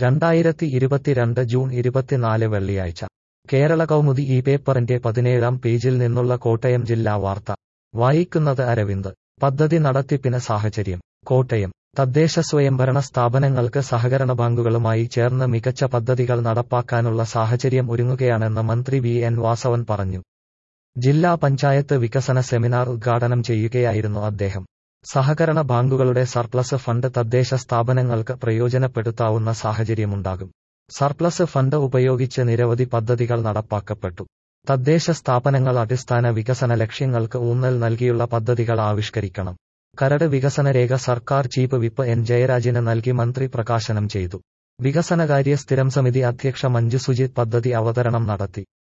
രണ്ടായിരത്തി ഇരുപത്തിരണ്ട് ജൂൺ ഇരുപത്തിനാല് വെള്ളിയാഴ്ച കേരള കൗമുദി ഈ പേപ്പറിന്റെ പതിനേഴാം പേജിൽ നിന്നുള്ള കോട്ടയം ജില്ലാ വാർത്ത വായിക്കുന്നത് അരവിന്ദ് പദ്ധതി നടത്തിപ്പിന് സാഹചര്യം കോട്ടയം തദ്ദേശ സ്വയംഭരണ സ്ഥാപനങ്ങൾക്ക് സഹകരണ ബാങ്കുകളുമായി ചേർന്ന് മികച്ച പദ്ധതികൾ നടപ്പാക്കാനുള്ള സാഹചര്യം ഒരുങ്ങുകയാണെന്ന് മന്ത്രി വി എൻ വാസവൻ പറഞ്ഞു ജില്ലാ പഞ്ചായത്ത് വികസന സെമിനാർ ഉദ്ഘാടനം ചെയ്യുകയായിരുന്നു അദ്ദേഹം സഹകരണ ബാങ്കുകളുടെ സർപ്ലസ് ഫണ്ട് തദ്ദേശ സ്ഥാപനങ്ങൾക്ക് പ്രയോജനപ്പെടുത്താവുന്ന സാഹചര്യമുണ്ടാകും സർപ്ലസ് ഫണ്ട് ഉപയോഗിച്ച് നിരവധി പദ്ധതികൾ നടപ്പാക്കപ്പെട്ടു തദ്ദേശ സ്ഥാപനങ്ങൾ അടിസ്ഥാന വികസന ലക്ഷ്യങ്ങൾക്ക് ഊന്നൽ നൽകിയുള്ള പദ്ധതികൾ ആവിഷ്കരിക്കണം കരട് വികസന രേഖ സർക്കാർ ചീഫ് വിപ്പ് എൻ ജയരാജിന് നൽകി മന്ത്രി പ്രകാശനം ചെയ്തു വികസനകാര്യ സ്ഥിരം സമിതി അധ്യക്ഷ മഞ്ജു സുജിത് പദ്ധതി അവതരണം നടത്തി